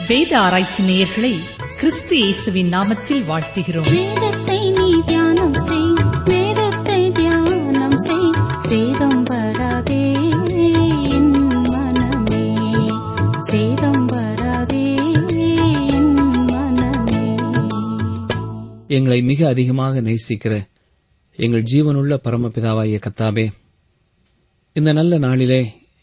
வேத ஆராய்ச்சி நேயர்களை கிறிஸ்து இயேசுவின் நாமத்தில் வாழ்த்துகிறோம் வேதத்தை நீ தியானம் செய் வேதத்தை தியானம் செய் சேதம் வராதே என் மனமே சேதம் வராதே என் மனமே எங்களை மிக அதிகமாக நேசிக்கிற எங்கள் ஜீவனுள்ள பரமபிதாவாகிய கத்தாபே இந்த நல்ல நாளிலே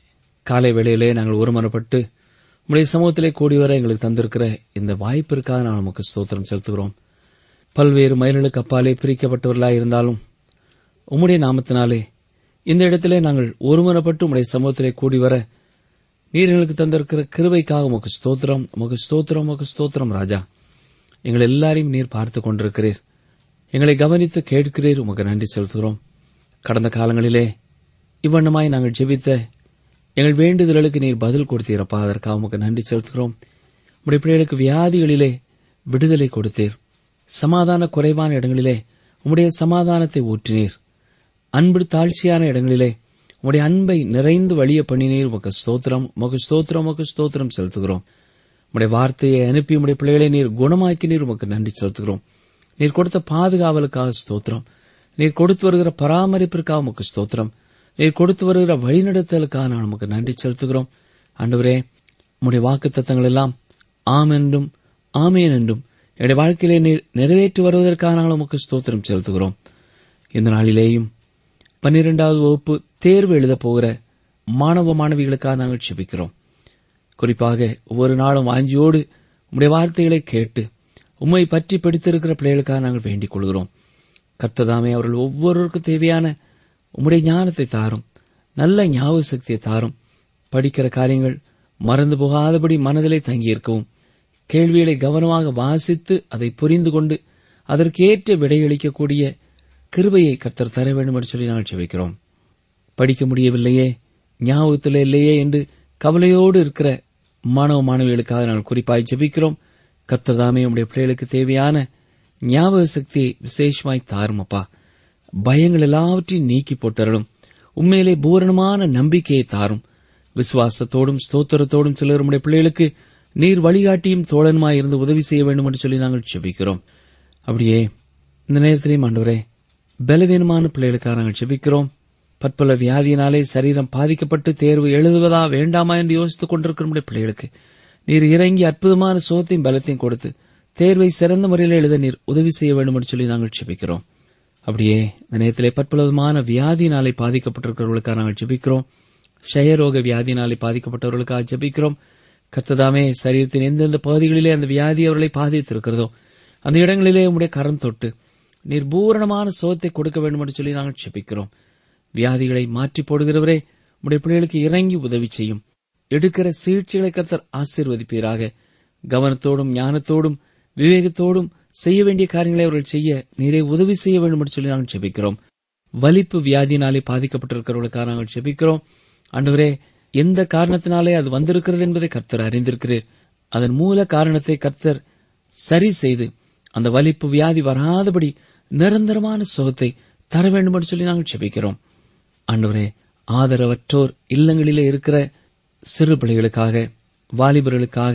காலை வேளையிலே நாங்கள் ஒருமனப்பட்டு உம்முடைய சமூகத்திலே கூடி வர எங்களுக்கு தந்திருக்கிற இந்த வாய்ப்பிற்காக நான் நமக்கு ஸ்தோத்திரம் செலுத்துகிறோம் பல்வேறு மைல்களுக்கு அப்பாலே பிரிக்கப்பட்டவர்களாய் இருந்தாலும் உம்முடைய நாமத்தினாலே இந்த இடத்திலே நாங்கள் ஒருமனப்பட்டு உம்முடைய சமூகத்திலே கூடி வர நீர் எங்களுக்கு தந்திருக்கிற கிருபைக்காக உமக்கு ஸ்தோத்திரம் உமக்கு ஸ்தோத்திரம் உமக்கு ஸ்தோத்திரம் ராஜா எங்கள் எல்லாரையும் நீர் பார்த்துக் கொண்டிருக்கிறீர் எங்களை கவனித்து கேட்கிறீர் உமக்கு நன்றி செலுத்துகிறோம் கடந்த காலங்களிலே இவ்வண்ணமாய் நாங்கள் ஜெபித்த எங்கள் வேண்டுதல்களுக்கு நீர் பதில் கொடுத்தீரப்பா அதற்காக உமக்கு நன்றி செலுத்துகிறோம் உம்முடைய பிள்ளைகளுக்கு வியாதிகளிலே விடுதலை கொடுத்தீர் சமாதான குறைவான இடங்களிலே உம்முடைய சமாதானத்தை ஊற்றினீர் அன்பு தாழ்ச்சியான இடங்களிலே உம்முடைய அன்பை நிறைந்து வழிய பண்ணினீர் உமக்கு ஸ்தோத்திரம் உமக்கு ஸ்தோத்திரம் உமக்கு ஸ்தோத்திரம் செலுத்துகிறோம் உம்முடைய வார்த்தையை அனுப்பி உம்முடைய பிள்ளைகளை நீர் குணமாக்கினீர் உமக்கு நன்றி செலுத்துகிறோம் நீர் கொடுத்த பாதுகாவலுக்காக ஸ்தோத்திரம் நீர் கொடுத்து வருகிற பராமரிப்பிற்காக உமக்கு ஸ்தோத்திரம் நீர் கொடுத்து வருகிற வழிநடத்தலுக்காக நான் உமக்கு நன்றி செலுத்துகிறோம் ஆண்டவரே உம்முடைய வாக்கு தத்தங்கள் எல்லாம் ஆம் என்றும் ஆமேன் என்றும் என்னுடைய வாழ்க்கையிலே நீர் நிறைவேற்றி வருவதற்காக நாங்கள் உமக்கு ஸ்தோத்திரம் செலுத்துகிறோம் இந்த நாளிலேயும் பன்னிரெண்டாவது வகுப்பு தேர்வு எழுதப் போகிற மாணவ மாணவிகளுக்காக நாங்கள் செபிக்கிறோம் குறிப்பாக ஒவ்வொரு நாளும் வாஞ்சியோடு உம்முடைய வார்த்தைகளை கேட்டு உம்மை பற்றி பிடித்திருக்கிற பிள்ளைகளுக்காக நாங்கள் வேண்டிக் கொள்கிறோம் கர்த்ததாமே அவர்கள் ஒவ்வொருவருக்கும் தேவையான உம்முடைய ஞானத்தை தாரும் நல்ல ஞாபக சக்தியை தாரும் படிக்கிற காரியங்கள் மறந்து போகாதபடி மனதிலே தங்கியிருக்கவும் கேள்விகளை கவனமாக வாசித்து அதை புரிந்து கொண்டு அதற்கேற்ற விடையளிக்கக்கூடிய கிருபையை கர்த்தர் தர வேண்டும் என்று சொல்லி நாங்கள் செபிக்கிறோம் படிக்க முடியவில்லையே ஞாபகத்தில் இல்லையே என்று கவலையோடு இருக்கிற மாணவ மாணவிகளுக்காக நாங்கள் குறிப்பாய் ஜெபிக்கிறோம் கர்த்தர்தாமே உடைய பிள்ளைகளுக்கு தேவையான ஞாபக சக்தியை விசேஷமாய் தாரும் அப்பா பயங்கள் எல்லாவற்றையும் நீக்கி போட்டரலும் உண்மையிலே பூரணமான நம்பிக்கையை தாரும் விசுவாசத்தோடும் ஸ்தோத்திரத்தோடும் சிலர் உடைய பிள்ளைகளுக்கு நீர் வழிகாட்டியும் தோழனுமாய் இருந்து உதவி செய்ய வேண்டும் என்று சொல்லி நாங்கள் செபிக்கிறோம் அப்படியே இந்த நேரத்திலேயும் ஆண்டவரே பலவீனமான பிள்ளைகளுக்காக நாங்கள் செபிக்கிறோம் பற்பல வியாதியினாலே சரீரம் பாதிக்கப்பட்டு தேர்வு எழுதுவதா வேண்டாமா என்று யோசித்துக் கொண்டிருக்கிற நம்முடைய பிள்ளைகளுக்கு நீர் இறங்கி அற்புதமான சுகத்தையும் பலத்தையும் கொடுத்து தேர்வை சிறந்த முறையில் எழுத நீர் உதவி செய்ய வேண்டும் என்று சொல்லி நாங்கள் செபிக்கிறோம் அப்படியே இந்த நேரத்திலே பற்பல விதமான வியாதியினாலே பாதிக்கப்பட்டிருக்கிறவர்களுக்காக நாங்கள் ஜெபிக்கிறோம் ஷயரோக வியாதியினாலே பாதிக்கப்பட்டவர்களுக்காக ஜெபிக்கிறோம் கத்ததாமே சரீரத்தின் எந்தெந்த பகுதிகளிலே அந்த வியாதி அவர்களை பாதித்திருக்கிறதோ அந்த இடங்களிலே உம்முடைய கரம் தொட்டு நீர் பூரணமான சுகத்தை கொடுக்க வேண்டும் என்று சொல்லி நாங்கள் செபிக்கிறோம் வியாதிகளை மாற்றி போடுகிறவரே உடைய பிள்ளைகளுக்கு இறங்கி உதவி செய்யும் எடுக்கிற சிகிச்சைகளை கர்த்தர் ஆசீர்வதிப்பீராக கவனத்தோடும் ஞானத்தோடும் விவேகத்தோடும் செய்ய வேண்டிய காரியங்களை அவர்கள் செய்ய நீரே உதவி செய்ய வேண்டும் என்று சொல்லி நாங்கள் செபிக்கிறோம் வலிப்பு வியாதியினாலே பாதிக்கப்பட்டிருக்கிறவர்களுக்காக நாங்கள் செபிக்கிறோம் ஆண்டவரே எந்த காரணத்தினாலே அது வந்திருக்கிறது என்பதை கர்த்தர் அறிந்திருக்கிறீர் அதன் மூல காரணத்தை கர்த்தர் சரி செய்து அந்த வலிப்பு வியாதி வராதபடி நிரந்தரமான சுகத்தை தர வேண்டும் என்று சொல்லி நாங்கள் செபிக்கிறோம் ஆண்டவரே ஆதரவற்றோர் இல்லங்களிலே இருக்கிற சிறு பிள்ளைகளுக்காக வாலிபர்களுக்காக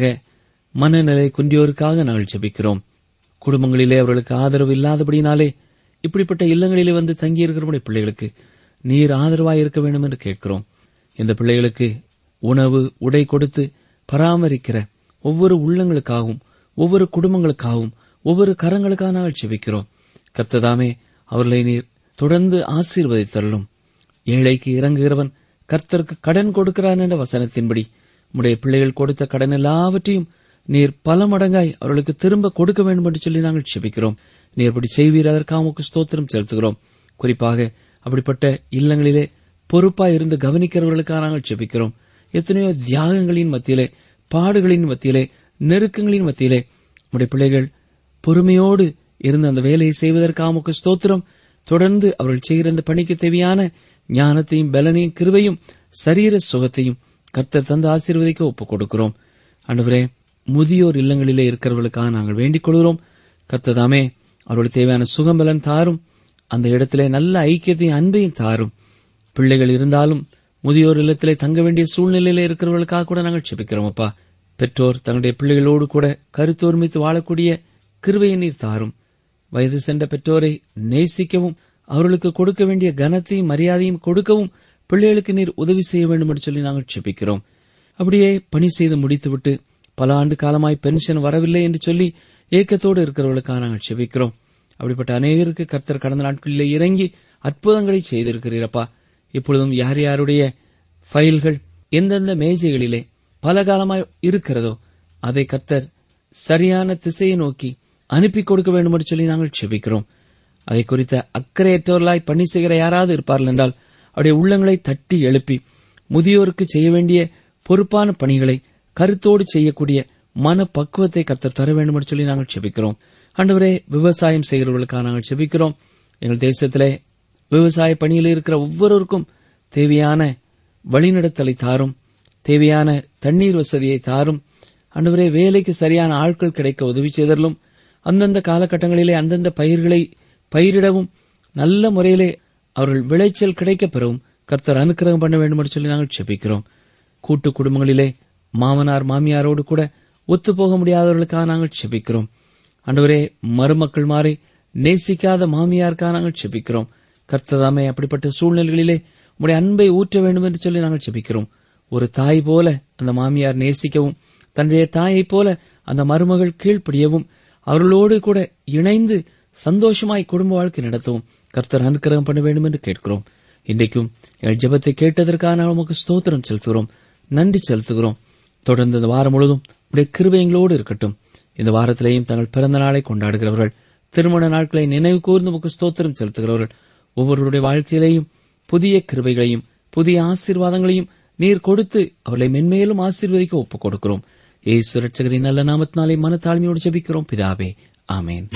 மனநிலை குன்றியோருக்காக நாங்கள் ஜெபிக்கிறோம் குடும்பங்களிலே அவர்களுக்கு ஆதரவு இல்லாதபடினாலே இப்படிப்பட்ட இல்லங்களிலே வந்து தங்கியிருக்கிற பிள்ளைகளுக்கு நீர் ஆதரவாய் இருக்க வேண்டும் என்று கேட்கிறோம் இந்த பிள்ளைகளுக்கு உணவு உடை கொடுத்து பராமரிக்கிற ஒவ்வொரு உள்ளங்களுக்காகவும் ஒவ்வொரு குடும்பங்களுக்காகவும் ஒவ்வொரு கரங்களுக்காக நாங்கள் செபிக்கிறோம் கர்த்ததாமே அவர்களை நீர் தொடர்ந்து ஆசீர்வதித்தருளும் ஏழைக்கு இறங்குகிறவன் கர்த்தருக்கு கடன் கொடுக்கிறான் என்ற வசனத்தின்படி உம்முடைய பிள்ளைகள் கொடுத்த கடன் எல்லாவற்றையும் நீர் பல மடங்காய் அவர்களுக்கு திரும்ப கொடுக்க வேண்டும் என்று சொல்லி நாங்கள் செபிக்கிறோம் நீர் அப்படி செய்வீர் அதற்காக உமக்கு ஸ்தோத்திரம் செலுத்துகிறோம் குறிப்பாக அப்படிப்பட்ட இல்லங்களிலே பொறுப்பாய் இருந்து கவனிக்கிறவர்களுக்காக நாங்கள் செபிக்கிறோம் எத்தனையோ தியாகங்களின் மத்தியிலே பாடுகளின் மத்தியிலே நெருக்கங்களின் மத்தியிலே உம்முடைய பிள்ளைகள் பொறுமையோடு இருந்து அந்த வேலையை செய்வதற்காக உமக்கு ஸ்தோத்திரம் தொடர்ந்து அவர்கள் செய்கிற இந்த பணிக்கு தேவையான ஞானத்தையும் பலனையும் கிருபையும் சரீர சுகத்தையும் கர்த்தர் தந்து ஆசீர்வதிக்க ஒப்புக் கொடுக்கிறோம் ஆண்டவரே முதியோர் இல்லங்களிலே இருக்கிறவர்களுக்காக நாங்கள் வேண்டிக் கொள்கிறோம் கர்த்ததாமே அவர்களுக்கு தேவையான சுகம்பலன் தாரும் அந்த இடத்திலே நல்ல ஐக்கியத்தையும் அன்பையும் தாரும் பிள்ளைகள் இருந்தாலும் முதியோர் இல்லத்திலே தங்க வேண்டிய சூழ்நிலையில இருக்கிறவர்களுக்காக கூட நாங்கள் செபிக்கிறோம் அப்பா பெற்றோர் தங்களுடைய பிள்ளைகளோடு கூட கருத்தோர்மித்து வாழக்கூடிய கிருவையை நீர் தாரும் வயது சென்ற பெற்றோரை நேசிக்கவும் அவர்களுக்கு கொடுக்க வேண்டிய கனத்தையும் மரியாதையும் கொடுக்கவும் பிள்ளைகளுக்கு நீர் உதவி செய்ய வேண்டும் என்று சொல்லி நாங்கள் செபிக்கிறோம் அப்படியே பணி செய்து முடித்துவிட்டு பல ஆண்டு காலமாய் பென்ஷன் வரவில்லை என்று சொல்லி ஏக்கத்தோடு இருக்கிறவர்களுக்காக நாங்கள் செபிக்கிறோம் அப்படிப்பட்ட அநேகருக்கு கர்த்தர் கடந்த நாட்களிலே இறங்கி அற்புதங்களை செய்திருக்கிறீரப்பா இப்பொழுதும் யார் யாருடைய ஃபைல்கள் எந்தெந்த மேஜைகளிலே பல காலமாய் இருக்கிறதோ அதை கர்த்தர் சரியான திசையை நோக்கி அனுப்பி கொடுக்க வேண்டும் என்று சொல்லி நாங்கள் செபிக்கிறோம் அதை குறித்த அக்கறையற்றவர்களாய் பணி செய்கிற யாராவது இருப்பார்கள் என்றால் அவருடைய உள்ளங்களை தட்டி எழுப்பி முதியோருக்கு செய்ய வேண்டிய பொறுப்பான பணிகளை கருத்தோடு செய்யக்கூடிய மன பக்குவத்தை கர்த்தர் தர வேண்டும் என்று சொல்லி நாங்கள் செபிக்கிறோம் ஆண்டவரே விவசாயம் செய்கிறவர்களுக்காக நாங்கள் செபிக்கிறோம் எங்கள் தேசத்திலே விவசாய பணியில் இருக்கிற ஒவ்வொருவருக்கும் தேவையான வழிநடத்தலை தாரும் தேவையான தண்ணீர் வசதியை தாரும் ஆண்டவரே வேலைக்கு சரியான ஆட்கள் கிடைக்க உதவி செய்தரலும் அந்தந்த காலகட்டங்களிலே அந்தந்த பயிர்களை பயிரிடவும் நல்ல முறையிலே அவர்கள் விளைச்சல் கிடைக்கப் பெறவும் கர்த்தர் அனுக்கிரகம் பண்ண வேண்டும் என்று சொல்லி நாங்கள் செபிக்கிறோம் கூட்டு குடும்பங்களிலே மாமனார் மாமியாரோடு கூட ஒத்துப்போக முடியாதவர்களுக்காக நாங்கள் செபிக்கிறோம் ஆண்டவரே மருமக்கள் மாறி நேசிக்காத மாமியாருக்காக நாங்கள் செபிக்கிறோம் கர்த்ததாமே அப்படிப்பட்ட சூழ்நிலைகளிலே உடைய அன்பை ஊற்ற வேண்டும் என்று சொல்லி நாங்கள் செபிக்கிறோம் ஒரு தாய் போல அந்த மாமியார் நேசிக்கவும் தன்னுடைய தாயைப் போல அந்த மருமகள் கீழ்ப்படியவும் அவர்களோடு கூட இணைந்து சந்தோஷமாய் குடும்ப வாழ்க்கை நடத்தவும் கர்த்தர் அனுக்கிரகம் பண்ண வேண்டும் என்று கேட்கிறோம் இன்றைக்கும் எங்கள் ஜெபத்தை கேட்டதற்காக நாங்கள் உமக்கு ஸ்தோத்திரம் செலுத்துகிறோம் நன்றி செலுத்துகிறோம் தொடர்ந்து இந்த வாரம் முழுவதும் உடைய கிருபை எங்களோடு இருக்கட்டும் இந்த வாரத்திலேயும் தங்கள் பிறந்த நாளை கொண்டாடுகிறவர்கள் திருமண நாட்களை நினைவு கூர்ந்து உமக்கு ஸ்தோத்திரம் செலுத்துகிறவர்கள் ஒவ்வொருவருடைய வாழ்க்கையிலேயும் புதிய கிருபைகளையும் புதிய ஆசீர்வாதங்களையும் நீர் கொடுத்து அவர்களை மென்மேலும் ஆசீர்வதிக்க ஒப்புக் கொடுக்கிறோம் ஏசு ரட்சகரின் நல்ல நாமத்தினாலே மனத்தாழ்மையோடு ஜெபிக்கிறோம் பிதாவே ஆமேன்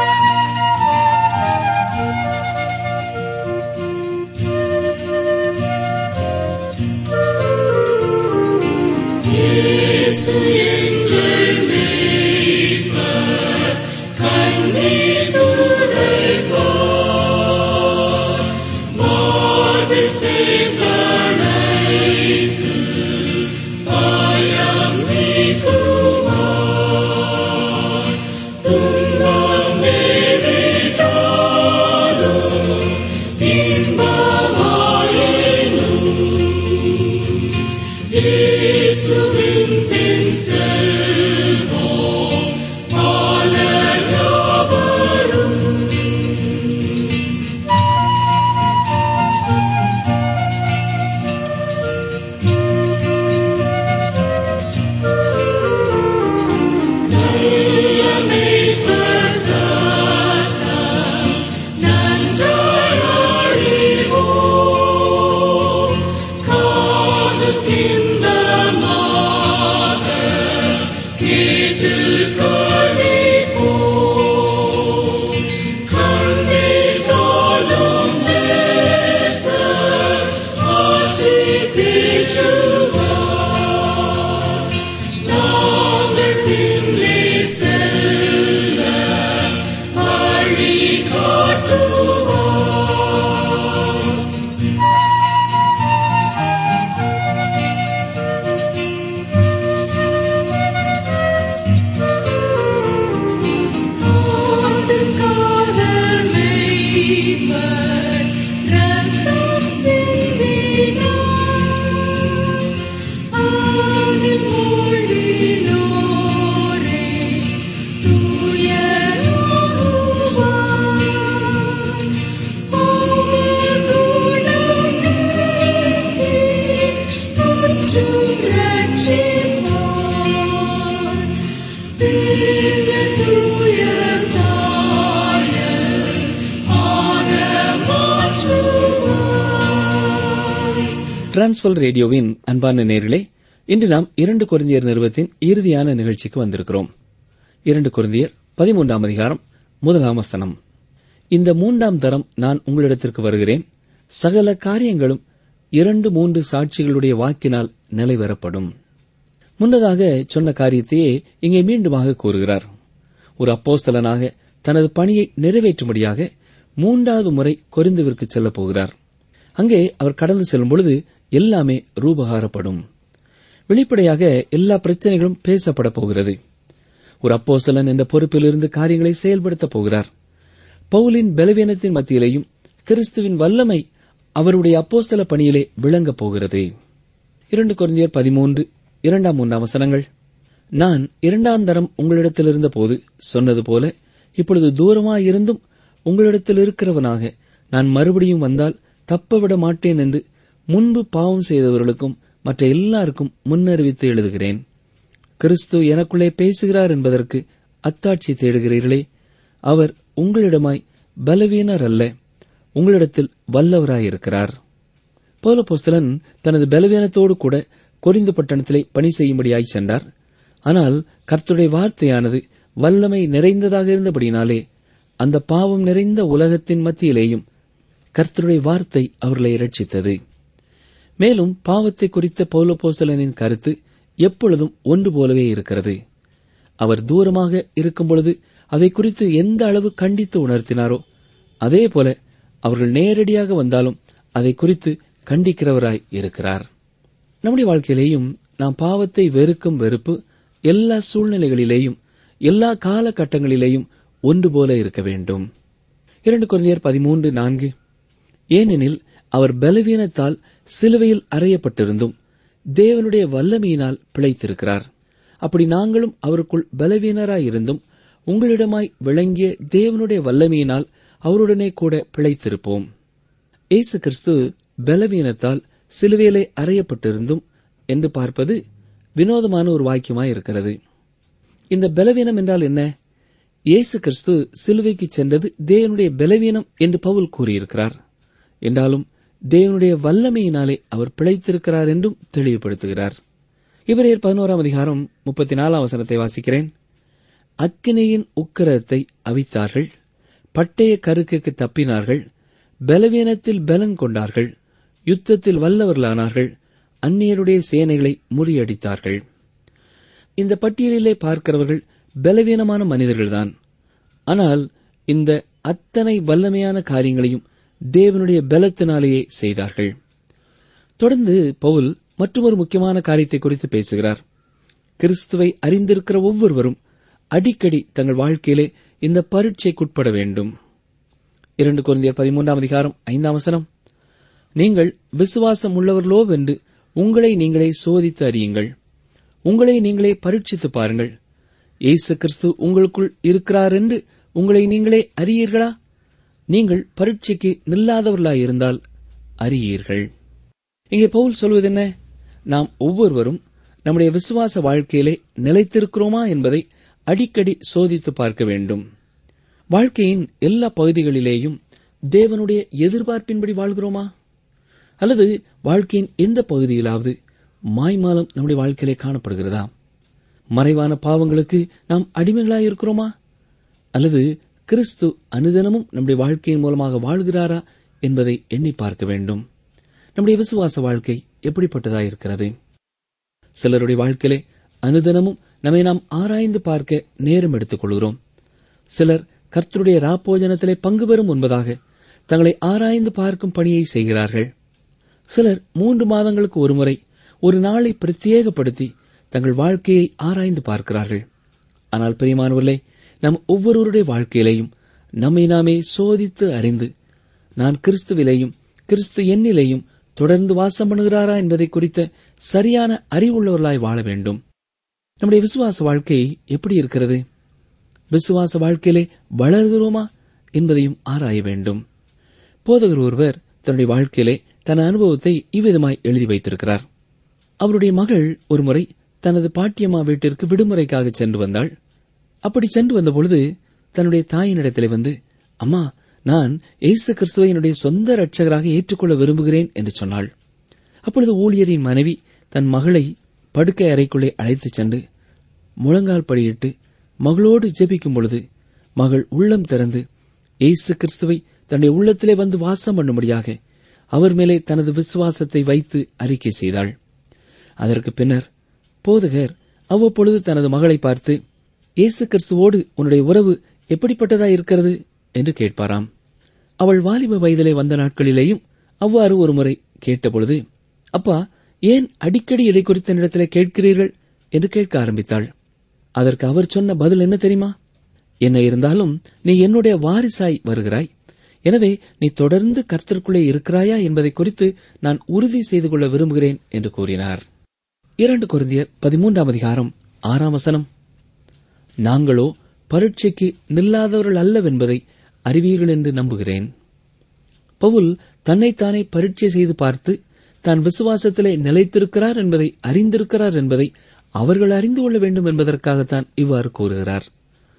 டிரான்ஸ்வல் ரேடியோவின் அன்பான நேர்களே இன்று நாம் இரண்டு குருந்தியர் நிறுவத்தின் இறுதியான நிகழ்ச்சிக்கு வந்திருக்கிறோம் இரண்டு குருந்தியர் பதிமூன்றாம் அதிகாரம் முதலாம் வசனம் இந்த மூன்றாம் தரம் நான் உங்களிடத்திற்கு வருகிறேன் சகல காரியங்களும் இரண்டு மூன்று சாட்சிகளுடைய வாக்கினால் நிலைவரப்படும் முன்னதாக சொன்ன காரியத்தையே இங்கே மீண்டுமாக கூறுகிறார் ஒரு அப்போஸ்தலனாக தனது பணியை நிறைவேற்றும்படியாக மூன்றாவது முறை கொரிந்துவிற்கு செல்லப் போகிறார் அங்கே அவர் கடந்து செல்லும் பொழுது எல்லாமே ரூபகாரப்படும் வெளிப்படையாக எல்லா பிரச்சனைகளும் பேசப்பட போகிறது ஒரு அப்போசலன் என்ற பொறுப்பிலிருந்து காரியங்களை செயல்படுத்தப் போகிறார் பவுலின் பலவீனத்தின் மத்தியிலேயும் கிறிஸ்துவின் வல்லமை அவருடைய அப்போஸ்தல பணியிலே விளங்கப் போகிறது இரண்டு குழந்தையர் பதிமூன்று இரண்டாம் மூன்றாம் வசனங்கள் நான் இரண்டாம் தரம் உங்களிடத்தில் இருந்தபோது சொன்னது போல இப்பொழுது தூரமாயிருந்தும் உங்களிடத்தில் இருக்கிறவனாக நான் மறுபடியும் வந்தால் தப்பவிட மாட்டேன் என்று முன்பு பாவம் செய்தவர்களுக்கும் மற்ற எல்லாருக்கும் முன்னறிவித்து எழுதுகிறேன் கிறிஸ்து எனக்குள்ளே பேசுகிறார் என்பதற்கு அத்தாட்சி தேடுகிறீர்களே அவர் உங்களிடமாய் பலவீனர் அல்ல உங்களிடத்தில் வல்லவராயிருக்கிறார் பௌலபோஸ்தலன் தனது பலவீனத்தோடு கூட கொரிந்து பட்டணத்திலே பணி செய்யும்படியாய் சென்றார் ஆனால் கர்த்தருடைய வார்த்தையானது வல்லமை நிறைந்ததாக இருந்தபடினாலே அந்த பாவம் நிறைந்த உலகத்தின் மத்தியிலேயும் கர்த்தருடைய வார்த்தை அவர்களை இரட்சித்தது மேலும் பாவத்தை குறித்த பௌலபோஸ்தலனின் கருத்து எப்பொழுதும் ஒன்று போலவே இருக்கிறது அவர் தூரமாக இருக்கும் பொழுது அதை குறித்து எந்த அளவு கண்டித்து உணர்த்தினாரோ அதே போல அவர்கள் நேரடியாக வந்தாலும் அதை குறித்து கண்டிக்கிறவராய் இருக்கிறார் நம்முடைய வாழ்க்கையிலேயும் நாம் பாவத்தை வெறுக்கும் வெறுப்பு எல்லா சூழ்நிலைகளிலேயும் எல்லா காலகட்டங்களிலேயும் ஒன்று போல இருக்க வேண்டும் இரண்டு குழந்தையர் பதிமூன்று நான்கு ஏனெனில் அவர் பலவீனத்தால் சிலுவையில் அறையப்பட்டிருந்தும் தேவனுடைய வல்லமையினால் பிழைத்திருக்கிறார் அப்படி நாங்களும் அவருக்குள் பலவீனராயிருந்தும் உங்களிடமாய் விளங்கிய தேவனுடைய வல்லமையினால் அவருடனே கூட பிழைத்திருப்போம் இயேசு கிறிஸ்து பலவீனத்தால் சிலுவையிலே அறையப்பட்டிருந்தும் என்று பார்ப்பது வினோதமான ஒரு வாக்கியமாய் இருக்கிறது இந்த பலவீனம் என்றால் என்ன இயேசு கிறிஸ்து சிலுவைக்கு சென்றது தேவனுடைய பலவீனம் என்று பவுல் கூறியிருக்கிறார் என்றாலும் தேவனுடைய வல்லமையினாலே அவர் பிழைத்திருக்கிறார் என்றும் தெளிவுபடுத்துகிறார் இவரையர் பதினோராம் அதிகாரம் முப்பத்தி நாலாம் வசனத்தை வாசிக்கிறேன் அக்கினியின் உக்கிரத்தை அவித்தார்கள் பட்டய கருக்குக்கு தப்பினார்கள் பலவீனத்தில் பலன் கொண்டார்கள் யுத்தத்தில் வல்லவர்களானார்கள் அந்நியருடைய சேனைகளை முறியடித்தார்கள் இந்த பட்டியலிலே பார்க்கிறவர்கள் பலவீனமான மனிதர்கள்தான் ஆனால் இந்த அத்தனை வல்லமையான காரியங்களையும் தேவனுடைய பலத்தினாலேயே செய்தார்கள் தொடர்ந்து பவுல் மற்றொரு முக்கியமான காரியத்தை குறித்து பேசுகிறார் கிறிஸ்துவை அறிந்திருக்கிற ஒவ்வொருவரும் அடிக்கடி தங்கள் வாழ்க்கையிலே இந்த பரீட்சைக்குட்பட வேண்டும் இரண்டு குழந்தையர் பதிமூன்றாம் அதிகாரம் ஐந்தாம் வசனம் நீங்கள் விசுவாசம் உள்ளவர்களோ வென்று உங்களை நீங்களே சோதித்து அறியுங்கள் உங்களை நீங்களே பரீட்சித்து பாருங்கள் இயேசு கிறிஸ்து உங்களுக்குள் இருக்கிறார் என்று உங்களை நீங்களே அறியீர்களா நீங்கள் பரீட்சைக்கு நில்லாதவர்களாயிருந்தால் அறியீர்கள் இங்கே பவுல் சொல்வது என்ன நாம் ஒவ்வொருவரும் நம்முடைய விசுவாச வாழ்க்கையிலே நிலைத்திருக்கிறோமா என்பதை அடிக்கடி சோதித்து பார்க்க வேண்டும் வாழ்க்கையின் எல்லா பகுதிகளிலேயும் தேவனுடைய எதிர்பார்ப்பின்படி வாழ்கிறோமா அல்லது வாழ்க்கையின் எந்த பகுதியிலாவது மாய்மாலம் நம்முடைய வாழ்க்கையிலே காணப்படுகிறதா மறைவான பாவங்களுக்கு நாம் அடிமைகளாயிருக்கிறோமா அல்லது கிறிஸ்து அனுதினமும் நம்முடைய வாழ்க்கையின் மூலமாக வாழ்கிறாரா என்பதை எண்ணி பார்க்க வேண்டும் நம்முடைய விசுவாச வாழ்க்கை எப்படிப்பட்டதாயிருக்கிறது சிலருடைய வாழ்க்கையிலே அனுதினமும் நம்மை நாம் ஆராய்ந்து பார்க்க நேரம் எடுத்துக் கொள்கிறோம் சிலர் கர்த்தருடைய ராப்போஜனத்திலே பங்கு பெறும் முன்பதாக தங்களை ஆராய்ந்து பார்க்கும் பணியை செய்கிறார்கள் சிலர் மூன்று மாதங்களுக்கு ஒருமுறை ஒரு நாளை பிரத்யேகப்படுத்தி தங்கள் வாழ்க்கையை ஆராய்ந்து பார்க்கிறார்கள் ஆனால் பிரியமானவர்களே நம் ஒவ்வொருவருடைய வாழ்க்கையிலேயும் நம்மை நாமே சோதித்து அறிந்து நான் கிறிஸ்துவிலேயும் கிறிஸ்து எண்ணிலேயும் தொடர்ந்து வாசம் பண்ணுகிறாரா என்பதை குறித்த சரியான அறிவுள்ளவர்களாய் வாழ வேண்டும் நம்முடைய விசுவாச வாழ்க்கை எப்படி இருக்கிறது விசுவாச வாழ்க்கையிலே வளர்கிறோமா என்பதையும் ஆராய வேண்டும் போதகர் ஒருவர் தன்னுடைய வாழ்க்கையிலே தன் அனுபவத்தை இவ்விதமாய் எழுதி வைத்திருக்கிறார் அவருடைய மகள் ஒருமுறை தனது பாட்டியம்மா வீட்டிற்கு விடுமுறைக்காக சென்று வந்தாள் அப்படி சென்று வந்தபொழுது தன்னுடைய தாயினிடத்திலே வந்து அம்மா நான் இயேசு கிறிஸ்துவை என்னுடைய சொந்த இரட்சகராக ஏற்றுக்கொள்ள விரும்புகிறேன் என்று சொன்னாள் அப்பொழுது ஊழியரின் மனைவி தன் மகளை படுக்கை அறைக்குள்ளே அழைத்துச் சென்று முழங்கால் படியிட்டு மகளோடு ஜெபிக்கும் பொழுது மகள் உள்ளம் திறந்து இயேசு கிறிஸ்துவை தன்னுடைய உள்ளத்திலே வந்து வாசம் பண்ணும்படியாக அவர் மேலே தனது விசுவாசத்தை வைத்து அறிக்கை செய்தாள் அதற்கு பின்னர் போதகர் அவ்வப்பொழுது தனது மகளை பார்த்து இயேசு கிறிஸ்துவோடு உன்னுடைய உறவு எப்படிப்பட்டதா இருக்கிறது என்று கேட்பாராம் அவள் வாலிப வயதிலே வந்த நாட்களிலேயும் அவ்வாறு ஒருமுறை கேட்டபொழுது அப்பா ஏன் அடிக்கடி இதை குறித்த என்னிடத்திலே கேட்கிறீர்கள் என்று கேட்க ஆரம்பித்தாள் அதற்கு அவர் சொன்ன பதில் என்ன தெரியுமா என்ன இருந்தாலும் நீ என்னுடைய வாரிசாய் வருகிறாய் எனவே நீ தொடர்ந்து கர்த்தருக்குள்ளே இருக்கிறாயா என்பதை குறித்து நான் உறுதி செய்து கொள்ள விரும்புகிறேன் என்று கூறினார் இரண்டு கொரிந்தியர் பதிமூன்றாம் அதிகாரம் ஆறாம் வசனம் நாங்களோ பரீட்சைக்கு நில்லாதவர்கள் அல்லவென்பதை அறிவீர்கள் என்று நம்புகிறேன் பவுல் தன்னைத்தானே பரீட்சை செய்து பார்த்து தான் விசுவாசத்திலே நிலைத்திருக்கிறார் என்பதை அறிந்திருக்கிறார் என்பதை அவர்கள் அறிந்து கொள்ள வேண்டும் என்பதற்காகத்தான் இவ்வாறு கூறுகிறார்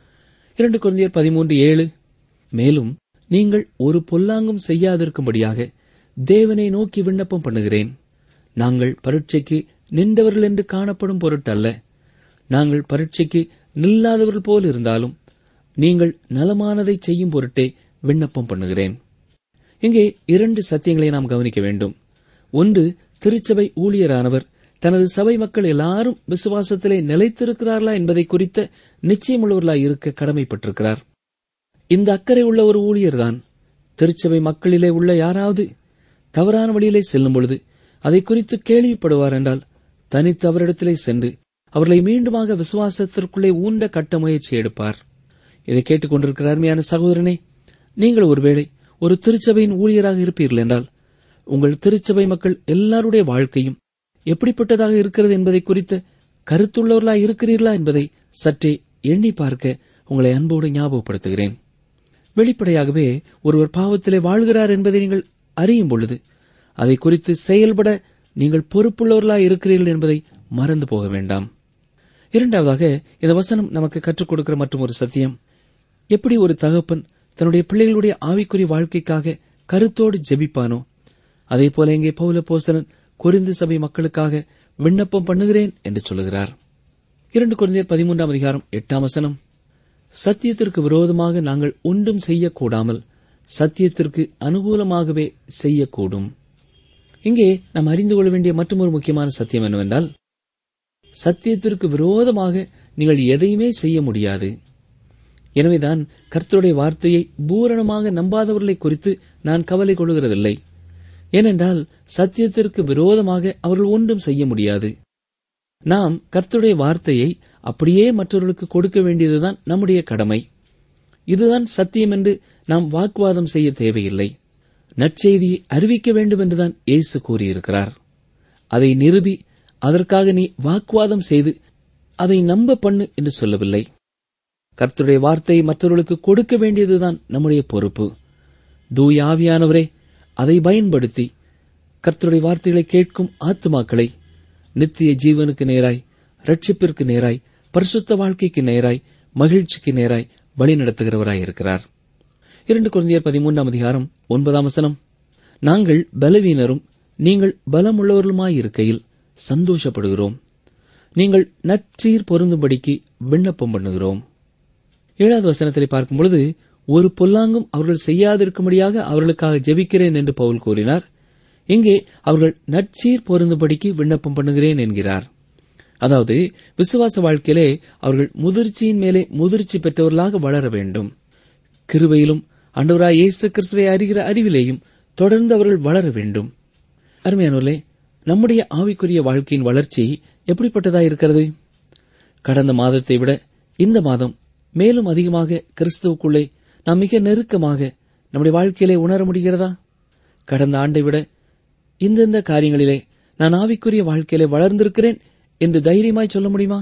இரண்டு குழந்தையர் பதிமூன்று ஏழு மேலும் நீங்கள் ஒரு பொல்லாங்கும் செய்யாதிருக்கும்படியாக தேவனை நோக்கி விண்ணப்பம் பண்ணுகிறேன் நாங்கள் பரீட்சைக்கு நின்றவர்கள் என்று காணப்படும் பொருட்டல்ல நாங்கள் பரீட்சைக்கு நில்லாதவர்கள் போல் இருந்தாலும் நீங்கள் நலமானதை செய்யும் பொருட்டே விண்ணப்பம் பண்ணுகிறேன் இங்கே இரண்டு சத்தியங்களை நாம் கவனிக்க வேண்டும் ஒன்று திருச்சபை ஊழியரானவர் தனது சபை மக்கள் எல்லாரும் விசுவாசத்திலே நிலைத்திருக்கிறார்களா என்பதை குறித்த நிச்சயமுள்ளவர்களாய் இருக்க கடமைப்பட்டிருக்கிறார் இந்த அக்கறை உள்ள ஒரு ஊழியர்தான் திருச்சபை மக்களிலே உள்ள யாராவது தவறான வழியிலே செல்லும் பொழுது அதை குறித்து கேள்விப்படுவார் என்றால் தனித்து அவரிடத்திலே சென்று அவர்களை மீண்டுமாக விசுவாசத்திற்குள்ளே ஊண்ட கட்ட முயற்சி எடுப்பார் இதை கேட்டுக் கொண்டிருக்கிற அருமையான சகோதரனே நீங்கள் ஒருவேளை ஒரு திருச்சபையின் ஊழியராக இருப்பீர்கள் என்றால் உங்கள் திருச்சபை மக்கள் எல்லாருடைய வாழ்க்கையும் எப்படிப்பட்டதாக இருக்கிறது என்பதை குறித்த கருத்துள்ளவர்களாய் இருக்கிறீர்களா என்பதை சற்றே எண்ணி பார்க்க உங்களை அன்போடு ஞாபகப்படுத்துகிறேன் வெளிப்படையாகவே ஒருவர் பாவத்திலே வாழ்கிறார் என்பதை நீங்கள் அறியும் பொழுது அதை குறித்து செயல்பட நீங்கள் பொறுப்புள்ளவர்களாய் இருக்கிறீர்கள் என்பதை மறந்து போக வேண்டாம் இரண்டாவதாக இந்த வசனம் நமக்கு கற்றுக் கொடுக்கிற மற்றும் ஒரு சத்தியம் எப்படி ஒரு தகப்பன் தன்னுடைய பிள்ளைகளுடைய ஆவிக்குரிய வாழ்க்கைக்காக கருத்தோடு ஜெபிப்பானோ அதே போல இங்கே பௌல போசனன் கொரிந்து சபை மக்களுக்காக விண்ணப்பம் பண்ணுகிறேன் என்று சொல்லுகிறார் இரண்டு குழந்தையர் பதிமூன்றாம் அதிகாரம் எட்டாம் வசனம் சத்தியத்திற்கு விரோதமாக நாங்கள் ஒன்றும் செய்யக்கூடாமல் சத்தியத்திற்கு அனுகூலமாகவே செய்யக்கூடும் இங்கே நாம் அறிந்து கொள்ள வேண்டிய மற்றொரு முக்கியமான சத்தியம் என்னவென்றால் சத்தியத்திற்கு விரோதமாக நீங்கள் எதையுமே செய்ய முடியாது எனவேதான் கர்த்தருடைய வார்த்தையை பூரணமாக நம்பாதவர்களை குறித்து நான் கவலை கொள்கிறதில்லை ஏனென்றால் சத்தியத்திற்கு விரோதமாக அவர்கள் ஒன்றும் செய்ய முடியாது நாம் கர்த்தருடைய வார்த்தையை அப்படியே மற்றவர்களுக்கு கொடுக்க வேண்டியதுதான் நம்முடைய கடமை இதுதான் சத்தியம் என்று நாம் வாக்குவாதம் செய்ய தேவையில்லை நற்செய்தியை அறிவிக்க வேண்டும் என்றுதான் இயேசு கூறியிருக்கிறார் அதை நிறுவி அதற்காக நீ வாக்குவாதம் செய்து அதை நம்ப பண்ணு என்று சொல்லவில்லை கர்த்தருடைய வார்த்தையை மற்றவர்களுக்கு கொடுக்க வேண்டியதுதான் நம்முடைய பொறுப்பு தூய ஆவியானவரே அதை பயன்படுத்தி கர்த்தருடைய வார்த்தைகளை கேட்கும் ஆத்துமாக்களை நித்திய ஜீவனுக்கு நேராய் ரட்சிப்பிற்கு நேராய் பரிசுத்த வாழ்க்கைக்கு நேராய் மகிழ்ச்சிக்கு நேராய் வழிநடத்துகிறவராய் இருக்கிறார் இரண்டு குழந்தையர் பதிமூன்றாம் அதிகாரம் ஒன்பதாம் வசனம் நாங்கள் பலவீனரும் நீங்கள் பலமுள்ளவர்களுமாயிருக்கையில் சந்தோஷப்படுகிறோம் நீங்கள் நற்சீர் பொருந்தும்படிக்கு விண்ணப்பம் பண்ணுகிறோம் ஏழாவது வசனத்தை பார்க்கும் பொழுது ஒரு பொல்லாங்கும் அவர்கள் செய்யாதிருக்கும்படியாக அவர்களுக்காக ஜெபிக்கிறேன் என்று பவுல் கூறினார் இங்கே அவர்கள் நற்சீர் பொருந்தும்படிக்கு விண்ணப்பம் பண்ணுகிறேன் என்கிறார் அதாவது விசுவாச வாழ்க்கையிலே அவர்கள் முதிர்ச்சியின் மேலே முதிர்ச்சி பெற்றவர்களாக வளர வேண்டும் கிருபையிலும் அண்டவராய் இயேசு கிறிஸ்துவை அறிகிற அறிவிலேயும் தொடர்ந்து அவர்கள் வளர வேண்டும் அருமையானவர்களே நம்முடைய ஆவிக்குரிய வாழ்க்கையின் வளர்ச்சி எப்படிப்பட்டதா இருக்கிறது கடந்த மாதத்தை விட இந்த மாதம் மேலும் அதிகமாக கிறிஸ்துவுக்குள்ளே நாம் மிக நெருக்கமாக நம்முடைய வாழ்க்கையிலே உணர முடிகிறதா கடந்த ஆண்டை விட இந்தந்த காரியங்களிலே நான் ஆவிக்குரிய வாழ்க்கையிலே வளர்ந்திருக்கிறேன் என்று தைரியமாய் சொல்ல முடியுமா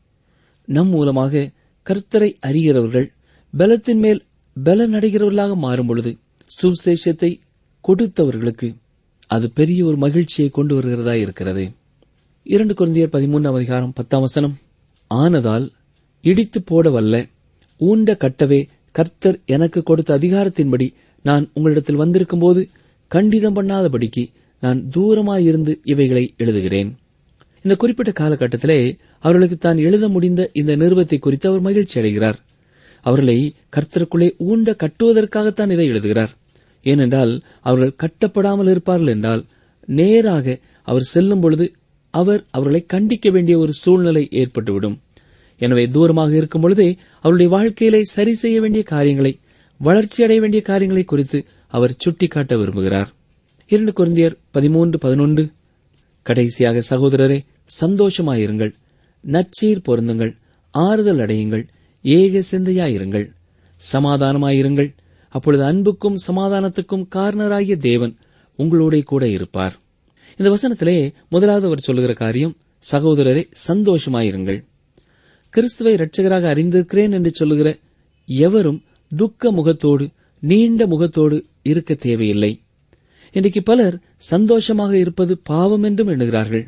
நம் மூலமாக கர்த்தரை அறிகிறவர்கள் பலத்தின் மேல் பலன் அடைகிறவர்களாக மாறும் பொழுது சுசேஷத்தை கொடுத்தவர்களுக்கு அது பெரிய ஒரு மகிழ்ச்சியை கொண்டு வருகிறதா இருக்கிறது இரண்டு குழந்தையர் பதிமூன்றாம் அதிகாரம் பத்தாம் வசனம் ஆனதால் இடித்து போட வல்ல ஊண்ட கட்டவே கர்த்தர் எனக்கு கொடுத்த அதிகாரத்தின்படி நான் உங்களிடத்தில் வந்திருக்கும்போது கண்டிதம் பண்ணாதபடிக்கு நான் தூரமாயிருந்து இவைகளை எழுதுகிறேன் இந்த குறிப்பிட்ட காலகட்டத்திலே அவர்களுக்கு தான் எழுத முடிந்த இந்த நிறுவத்தை குறித்து அவர் மகிழ்ச்சி அடைகிறார் அவர்களை கர்த்தருக்குள்ளே ஊண்ட கட்டுவதற்காகத்தான் இதை எழுதுகிறார் ஏனென்றால் அவர்கள் கட்டப்படாமல் இருப்பார்கள் என்றால் நேராக அவர் செல்லும் பொழுது அவர் அவர்களை கண்டிக்க வேண்டிய ஒரு சூழ்நிலை ஏற்பட்டுவிடும் எனவே தூரமாக இருக்கும் பொழுதே அவருடைய வாழ்க்கையிலே சரி செய்ய வேண்டிய காரியங்களை வளர்ச்சி அடைய வேண்டிய காரியங்களை குறித்து அவர் சுட்டிக்காட்ட விரும்புகிறார் இரண்டு குருந்தியர் பதிமூன்று பதினொன்று கடைசியாக சகோதரரே சந்தோஷமாயிருங்கள் நச்சீர் பொருந்துங்கள் ஆறுதல் அடையுங்கள் ஏக சிந்தையாயிருங்கள் சமாதானமாயிருங்கள் அப்பொழுது அன்புக்கும் சமாதானத்துக்கும் காரணராகிய தேவன் உங்களோட கூட இருப்பார் இந்த வசனத்திலே முதலாவது அவர் சொல்லுகிற காரியம் சகோதரரே சந்தோஷமாயிருங்கள் கிறிஸ்துவை இரட்சகராக அறிந்திருக்கிறேன் என்று சொல்லுகிற எவரும் துக்க முகத்தோடு நீண்ட முகத்தோடு இருக்க தேவையில்லை இன்றைக்கு பலர் சந்தோஷமாக இருப்பது பாவம் என்றும் எண்ணுகிறார்கள்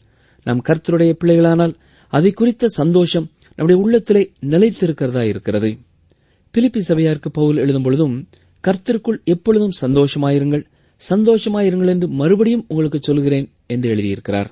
நம் கர்த்தருடைய பிள்ளைகளானால் அதை குறித்த சந்தோஷம் நம்முடைய உள்ளத்திலே நிலைத்திருக்கிறதா இருக்கிறது பிலிப்பி சபையாருக்கு பவுல் எழுதும் பொழுதும் கர்த்தருக்குள் எப்பொழுதும் சந்தோஷமாயிருங்கள் சந்தோஷமாயிருங்கள் என்று மறுபடியும் உங்களுக்கு சொல்கிறேன் என்று எழுதியிருக்கிறார்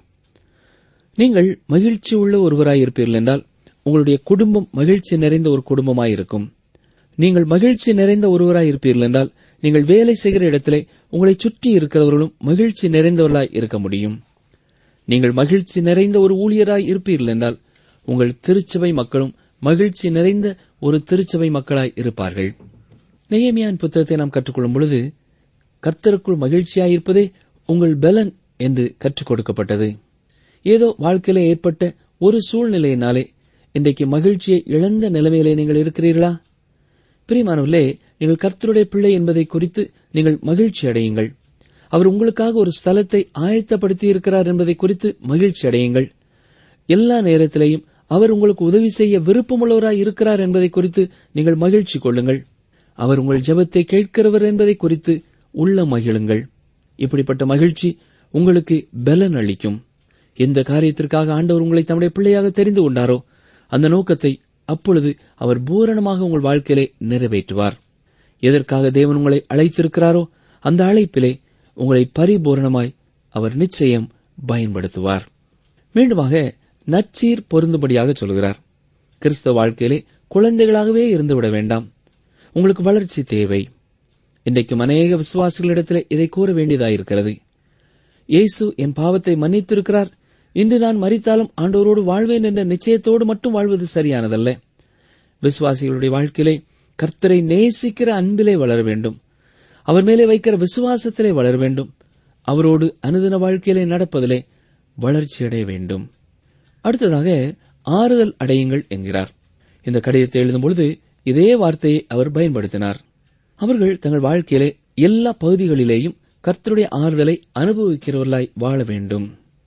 நீங்கள் மகிழ்ச்சி உள்ள ஒருவராய் இருப்பீர்கள் என்றால் உங்களுடைய குடும்பம் மகிழ்ச்சி நிறைந்த ஒரு குடும்பமாயிருக்கும் நீங்கள் மகிழ்ச்சி நிறைந்த ஒருவராய் இருப்பீர்கள் என்றால் நீங்கள் வேலை செய்கிற இடத்திலே உங்களை சுற்றி இருக்கிறவர்களும் மகிழ்ச்சி நிறைந்தவர்களாய் இருக்க முடியும் நீங்கள் மகிழ்ச்சி நிறைந்த ஒரு ஊழியராய் இருப்பீர்கள் என்றால் உங்கள் திருச்சபை மக்களும் மகிழ்ச்சி நிறைந்த ஒரு திருச்சபை மக்களாய் இருப்பார்கள் நெகேமியான் புத்தகத்தை நாம் கற்றுக்கொள்ளும் பொழுது கர்த்தருக்குள் மகிழ்ச்சியாயிருப்பதே உங்கள் பலன் என்று கற்றுக் கொடுக்கப்பட்டது ஏதோ வாழ்க்கையில ஏற்பட்ட ஒரு சூழ்நிலையினாலே இன்றைக்கு மகிழ்ச்சியை இழந்த நிலைமையிலே நீங்கள் இருக்கிறீர்களா பிரியமானவர்களே நீங்கள் கர்த்தருடைய பிள்ளை என்பதை குறித்து நீங்கள் மகிழ்ச்சி அடையுங்கள் அவர் உங்களுக்காக ஒரு ஸ்தலத்தை ஆயத்தப்படுத்தி இருக்கிறார் என்பதை குறித்து மகிழ்ச்சி அடையுங்கள் எல்லா நேரத்திலேயும் அவர் உங்களுக்கு உதவி செய்ய விருப்பமுள்ளவராய் இருக்கிறார் என்பதை குறித்து நீங்கள் மகிழ்ச்சி கொள்ளுங்கள் அவர் உங்கள் ஜெபத்தை கேட்கிறவர் என்பதை குறித்து உள்ள மகிழுங்கள் இப்படிப்பட்ட மகிழ்ச்சி உங்களுக்கு பலன் அளிக்கும் எந்த காரியத்திற்காக ஆண்டவர் உங்களை தம்முடைய பிள்ளையாக தெரிந்து கொண்டாரோ அந்த நோக்கத்தை அப்பொழுது அவர் பூரணமாக உங்கள் வாழ்க்கையிலே நிறைவேற்றுவார் எதற்காக தேவன் உங்களை அழைத்திருக்கிறாரோ அந்த அழைப்பிலே உங்களை பரிபூரணமாய் அவர் நிச்சயம் பயன்படுத்துவார் மீண்டுமாக நச்சீர் பொருந்தும்படியாக சொல்கிறார் கிறிஸ்தவ வாழ்க்கையிலே குழந்தைகளாகவே இருந்துவிட வேண்டாம் உங்களுக்கு வளர்ச்சி தேவை இன்றைக்கும் அநேக விசுவாசிகளிடத்திலே இதை கூற வேண்டியதாயிருக்கிறது இயேசு என் பாவத்தை மன்னித்திருக்கிறார் இன்று நான் மறித்தாலும் ஆண்டவரோடு வாழ்வேன் என்ற நிச்சயத்தோடு மட்டும் வாழ்வது சரியானதல்ல விசுவாசிகளுடைய வாழ்க்கையிலே கர்த்தரை நேசிக்கிற அன்பிலே வளர வேண்டும் அவர் மேலே வைக்கிற விசுவாசத்திலே வளர வேண்டும் அவரோடு அனுதின வாழ்க்கையிலே நடப்பதிலே வளர்ச்சியடைய வேண்டும் அடுத்ததாக ஆறுதல் அடையுங்கள் என்கிறார் இந்த கடிதத்தை எழுதும் பொழுது இதே வார்த்தையை அவர் பயன்படுத்தினார் அவர்கள் தங்கள் வாழ்க்கையிலே எல்லா பகுதிகளிலேயும் கர்த்தருடைய ஆறுதலை அனுபவிக்கிறவர்களாய் வாழ வேண்டும்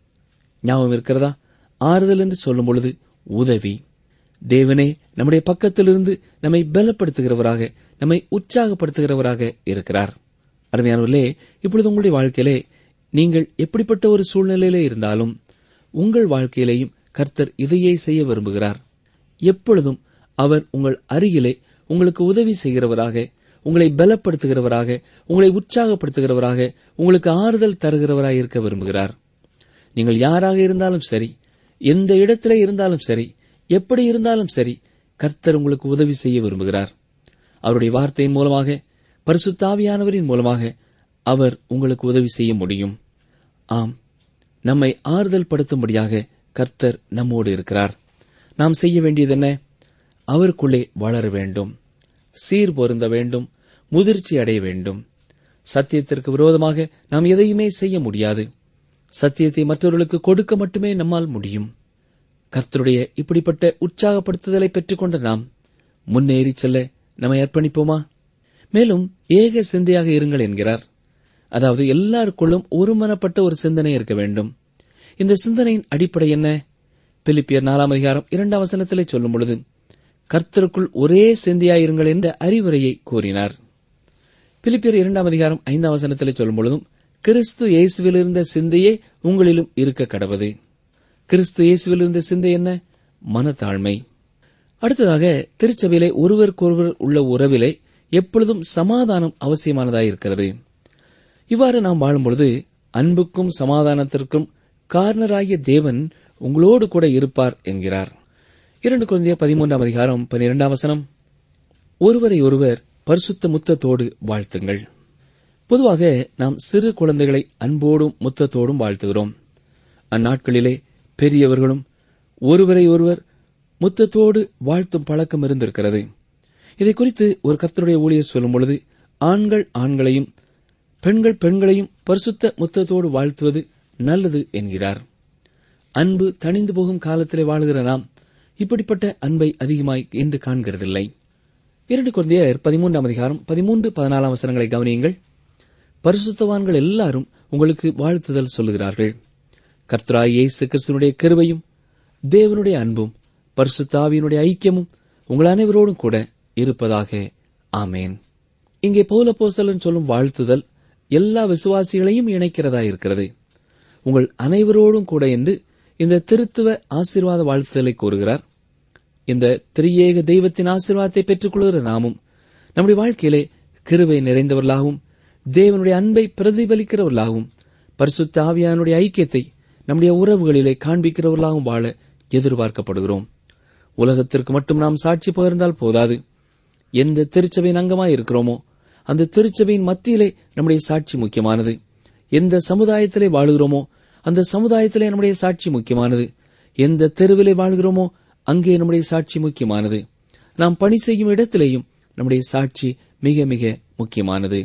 ஞாபகம் இருக்கிறதா ஆறுதல் என்று சொல்லும் பொழுது உதவி தேவனே நம்முடைய பக்கத்திலிருந்து நம்மை பலப்படுத்துகிறவராக நம்மை உற்சாகப்படுத்துகிறவராக இருக்கிறார் அருமையானவர்களே இப்பொழுது உங்களுடைய வாழ்க்கையிலே நீங்கள் எப்படிப்பட்ட ஒரு சூழ்நிலையிலே இருந்தாலும் உங்கள் வாழ்க்கையிலேயும் கர்த்தர் இதையே செய்ய விரும்புகிறார் எப்பொழுதும் அவர் உங்கள் அருகிலே உங்களுக்கு உதவி செய்கிறவராக உங்களை பலப்படுத்துகிறவராக உங்களை உற்சாகப்படுத்துகிறவராக உங்களுக்கு ஆறுதல் தருகிறவராக இருக்க விரும்புகிறார் நீங்கள் யாராக இருந்தாலும் சரி எந்த இடத்திலே இருந்தாலும் சரி எப்படி இருந்தாலும் சரி கர்த்தர் உங்களுக்கு உதவி செய்ய விரும்புகிறார் அவருடைய வார்த்தையின் மூலமாக பரிசுத்தாவியானவரின் மூலமாக அவர் உங்களுக்கு உதவி செய்ய முடியும் ஆம் நம்மை ஆறுதல் படுத்தும்படியாக கர்த்தர் நம்மோடு இருக்கிறார் நாம் செய்ய வேண்டியது என்ன அவருக்குள்ளே வளர வேண்டும் சீர் பொருந்த வேண்டும் முதிர்ச்சி அடைய வேண்டும் சத்தியத்திற்கு விரோதமாக நாம் எதையுமே செய்ய முடியாது சத்தியத்தை மற்றவர்களுக்கு கொடுக்க மட்டுமே நம்மால் முடியும் கர்த்தருடைய இப்படிப்பட்ட உற்சாகப்படுத்துதலை பெற்றுக்கொண்ட நாம் முன்னேறி செல்ல நம்மை அர்ப்பணிப்போமா மேலும் ஏக சிந்தையாக இருங்கள் என்கிறார் அதாவது எல்லாருக்குள்ளும் ஒருமனப்பட்ட ஒரு சிந்தனை இருக்க வேண்டும் இந்த சிந்தனையின் அடிப்படை என்ன பிலிப்பியர் நாலாம் அதிகாரம் இரண்டாம் வசனத்திலே சொல்லும் பொழுது கர்த்தருக்குள் ஒரே சிந்தையாயிருங்கள் என்ற அறிவுரையை கூறினார் பிலிப்பியர் இரண்டாம் அதிகாரம் ஐந்தாம் வசனத்திலே சொல்லும் பொழுதும் கிறிஸ்து இயேசுவில் இருந்த சிந்தையே உங்களிலும் இருக்க கடவது கிறிஸ்து இயேசுவில் இருந்த சிந்தை என்ன மனத்தாழ்மை அடுத்ததாக திருச்சபையிலே ஒருவருக்கொருவர் உள்ள உறவிலே எப்பொழுதும் சமாதானம் அவசியமானதாயிருக்கிறது இவ்வாறு நாம் வாழும்பொழுது அன்புக்கும் சமாதானத்திற்கும் காரணராகிய தேவன் உங்களோடு கூட இருப்பார் என்கிறார் இரண்டு குழந்தைய பதிமூன்றாம் அதிகாரம் பனிரெண்டாம் வசனம் ஒருவரை ஒருவர் பரிசுத்த முத்தத்தோடு வாழ்த்துங்கள் பொதுவாக நாம் சிறு குழந்தைகளை அன்போடும் முத்தத்தோடும் வாழ்த்துகிறோம் அந்நாட்களிலே பெரியவர்களும் ஒருவரை ஒருவர் முத்தத்தோடு வாழ்த்தும் பழக்கம் இருந்திருக்கிறது இதை குறித்து ஒரு கர்த்தருடைய ஊழியர் சொல்லும் பொழுது ஆண்கள் ஆண்களையும் பெண்கள் பெண்களையும் பரிசுத்த முத்தத்தோடு வாழ்த்துவது நல்லது என்கிறார் அன்பு தணிந்து போகும் காலத்திலே வாழுகிற நாம் இப்படிப்பட்ட அன்பை அதிகமாய் என்று காண்கிறதில்லை இரண்டு குழந்தையர் பதிமூன்றாம் அதிகாரம் பதிமூன்று பதினாலாம் வசனங்களை கவனியுங்கள் பரிசுத்தவான்கள் எல்லாரும் உங்களுக்கு வாழ்த்துதல் சொல்லுகிறார்கள் கர்த்தராய் இயேசு கிறிஸ்துவனுடைய கிருபையும் தேவனுடைய அன்பும் பரிசுத்தாவியினுடைய ஐக்கியமும் உங்கள் அனைவரோடும் கூட இருப்பதாக ஆமேன் இங்கே பௌலப்போஸ்தலன் சொல்லும் வாழ்த்துதல் எல்லா விசுவாசிகளையும் இணைக்கிறதா இருக்கிறது உங்கள் அனைவரோடும் கூட என்று இந்த திருத்துவ ஆசீர்வாத வாழ்த்துதலை கூறுகிறார் இந்த திரியேக தெய்வத்தின் ஆசீர்வாதத்தை பெற்றுக்கொள்கிற நாமும் நம்முடைய வாழ்க்கையிலே கிருபை நிறைந்தவர்களாகவும் தேவனுடைய அன்பை பிரதிபலிக்கிறவர்களாகவும் பரிசுத்த ஆவியானுடைய ஐக்கியத்தை நம்முடைய உறவுகளிலே காண்பிக்கிறவர்களாகவும் வாழ எதிர்பார்க்கப்படுகிறோம் உலகத்திற்கு மட்டும் நாம் சாட்சி பகிர்ந்தால் போதாது எந்த திருச்சபையின் அங்கமாய் இருக்கிறோமோ அந்த திருச்சபையின் மத்தியிலே நம்முடைய சாட்சி முக்கியமானது எந்த சமுதாயத்திலே வாழுகிறோமோ அந்த சமுதாயத்திலே நம்முடைய சாட்சி முக்கியமானது எந்த தெருவிலே வாழ்கிறோமோ அங்கே நம்முடைய சாட்சி முக்கியமானது நாம் பணி செய்யும் இடத்திலேயும் நம்முடைய சாட்சி மிக மிக முக்கியமானது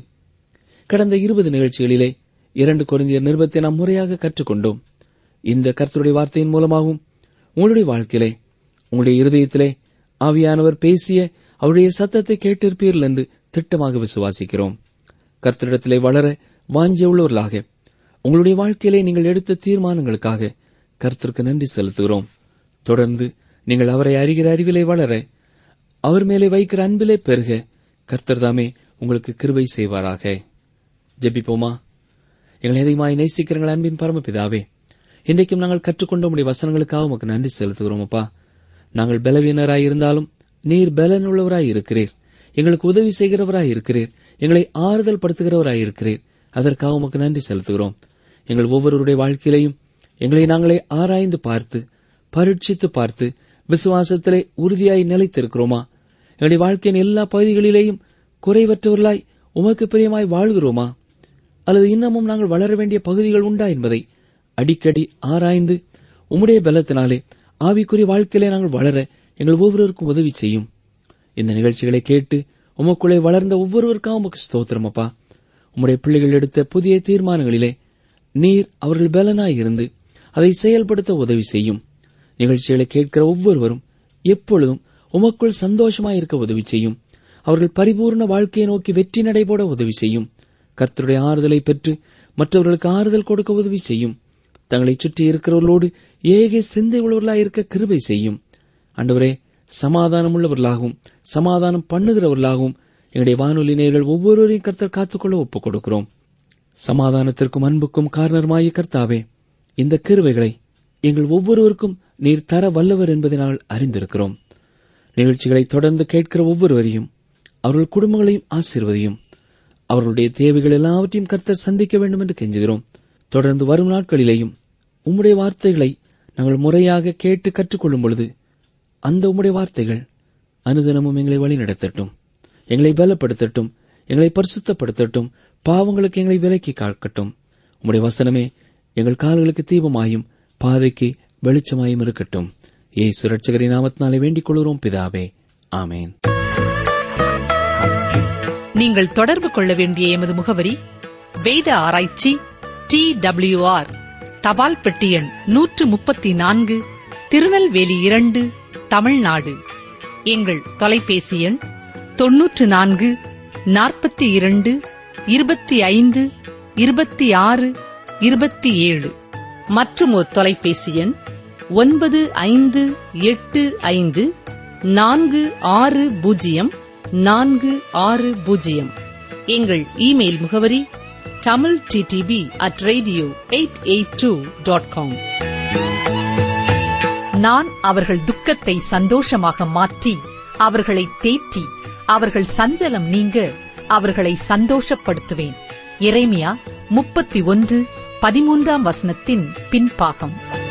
கடந்த இருபது நிகழ்ச்சிகளிலே இரண்டு குறைந்த நிருபத்தை நாம் முறையாக கற்றுக்கொண்டோம் இந்த கர்த்தருடைய வார்த்தையின் மூலமாகவும் உங்களுடைய வாழ்க்கையிலே உங்களுடைய இருதயத்திலே ஆவியானவர் பேசிய அவருடைய சத்தத்தை கேட்டிருப்பீர்கள் என்று திட்டமாக விசுவாசிக்கிறோம் கர்த்தரிடத்திலே வளர வாஞ்சியுள்ளவர்களாக உங்களுடைய வாழ்க்கையிலே நீங்கள் எடுத்த தீர்மானங்களுக்காக கர்த்தருக்கு நன்றி செலுத்துகிறோம் தொடர்ந்து நீங்கள் அவரை அறிகிற அறிவிலே வளர அவர் மேலே வைக்கிற அன்பிலே பெருக கர்த்தர் தாமே உங்களுக்கு கிருபை செய்வாராக ஜெபிப்போமா எங்களை அதிகமாய் நேசிக்கிறங்கள் அன்பின் பரமபிதாவே இன்றைக்கும் நாங்கள் கற்றுக்கொண்ட உடைய வசனங்களுக்காக உமக்கு நன்றி செலுத்துகிறோம் அப்பா நாங்கள் பலவீனராய் இருந்தாலும் நீர் பலனுள்ளவராய் இருக்கிறீர் எங்களுக்கு உதவி செய்கிறவராய் இருக்கிறீர் எங்களை ஆறுதல் படுத்துகிறவராய் இருக்கிறீர் அதற்காக உமக்கு நன்றி செலுத்துகிறோம் எங்கள் ஒவ்வொருவருடைய வாழ்க்கையிலையும் எங்களை நாங்களே ஆராய்ந்து பார்த்து பரீட்சித்து பார்த்து விசுவாசத்திலே உறுதியாய் நிலைத்திருக்கிறோமா எங்களுடைய வாழ்க்கையின் எல்லா பகுதிகளிலேயும் குறைவற்றவர்களாய் உமக்கு பிரியமாய் வாழ்கிறோமா அல்லது இன்னமும் நாங்கள் வளர வேண்டிய பகுதிகள் உண்டா என்பதை அடிக்கடி ஆராய்ந்து உம்முடைய பலத்தினாலே ஆவிக்குரிய வாழ்க்கையிலே நாங்கள் வளர எங்கள் ஒவ்வொருவருக்கும் உதவி செய்யும் இந்த நிகழ்ச்சிகளை கேட்டு உமக்குள்ளே வளர்ந்த ஒவ்வொருவருக்காக உமக்கு ஸ்தோத்திரம் அப்பா உம்முடைய பிள்ளைகள் எடுத்த புதிய தீர்மானங்களிலே நீர் அவர்கள் பலனாய் இருந்து அதை செயல்படுத்த உதவி செய்யும் நிகழ்ச்சிகளை கேட்கிற ஒவ்வொருவரும் எப்பொழுதும் உமக்குள் சந்தோஷமாயிருக்க உதவி செய்யும் அவர்கள் பரிபூர்ண வாழ்க்கையை நோக்கி வெற்றி நடைபோட உதவி செய்யும் கர்த்தருடைய ஆறுதலை பெற்று மற்றவர்களுக்கு ஆறுதல் கொடுக்க உதவி செய்யும் தங்களை சுற்றி இருக்கிறவர்களோடு ஏக சிந்தை உள்ளவர்களாய் இருக்க கிருபை செய்யும் அண்டவரே சமாதானம் உள்ளவர்களாகவும் சமாதானம் பண்ணுகிறவர்களாகவும் எங்களுடைய வானொலி நேயர்கள் ஒவ்வொருவரையும் கர்த்தர் காத்துக்கொள்ள ஒப்புக் கொடுக்கிறோம் சமாதானத்திற்கும் அன்புக்கும் காரணமாய கர்த்தாவே இந்த கிருவைகளை எங்கள் ஒவ்வொருவருக்கும் நீர் தர வல்லவர் என்பதை நாங்கள் அறிந்திருக்கிறோம் நிகழ்ச்சிகளை தொடர்ந்து கேட்கிற ஒவ்வொருவரையும் அவர்கள் குடும்பங்களையும் ஆசீர்வதியும் அவர்களுடைய தேவைகள் எல்லாவற்றையும் கர்த்தர் சந்திக்க வேண்டும் என்று கெஞ்சுகிறோம் தொடர்ந்து வரும் நாட்களிலேயும் உம்முடைய வார்த்தைகளை நாங்கள் முறையாக கேட்டு கற்றுக்கொள்ளும் பொழுது அந்த உம்முடைய வார்த்தைகள் அனுதினமும் எங்களை வழிநடத்தட்டும் எங்களை பலப்படுத்தட்டும் எங்களை பரிசுத்தப்படுத்தட்டும் பாவங்களுக்கு எங்களை விலக்கி காக்கட்டும் உம்முடைய வசனமே எங்கள் கால்களுக்கு தீபமாயும் பாதைக்கு வெளிச்சமாயும் இருக்கட்டும் ஏசு ரட்சகரின் நாமத்தினாலே வேண்டிக் கொள்கிறோம் பிதாவே ஆமேன் நீங்கள் தொடர்பு கொள்ள வேண்டிய எமது முகவரி வேத ஆராய்ச்சி டி ஆர் தபால் பெட்டி எண் நூற்று முப்பத்தி நான்கு திருநெல்வேலி இரண்டு தமிழ்நாடு எங்கள் தொலைபேசி எண் தொன்னூற்று நான்கு நாற்பத்தி இரண்டு இருபத்தி ஐந்து இருபத்தி ஆறு இருபத்தி ஏழு மற்றும் ஒரு தொலைபேசி எண் ஒன்பது ஐந்து எட்டு ஐந்து நான்கு ஆறு பூஜ்ஜியம் நான்கு ஆறு பூஜ்ஜியம் எங்கள் இமெயில் முகவரி Tamil D T P at radio eight eight two dot com நான் அவர்கள் துக்கத்தை சந்தோஷமாக மாற்றி அவர்களை தேற்றி அவர்கள் சஞ்சலம் நீங்க அவர்களை சந்தோஷப்படுத்துவேன் எரேமியா முப்பத்தி ஒன்று பதிமூன்றாம் வசனத்தின் பின்பாகம்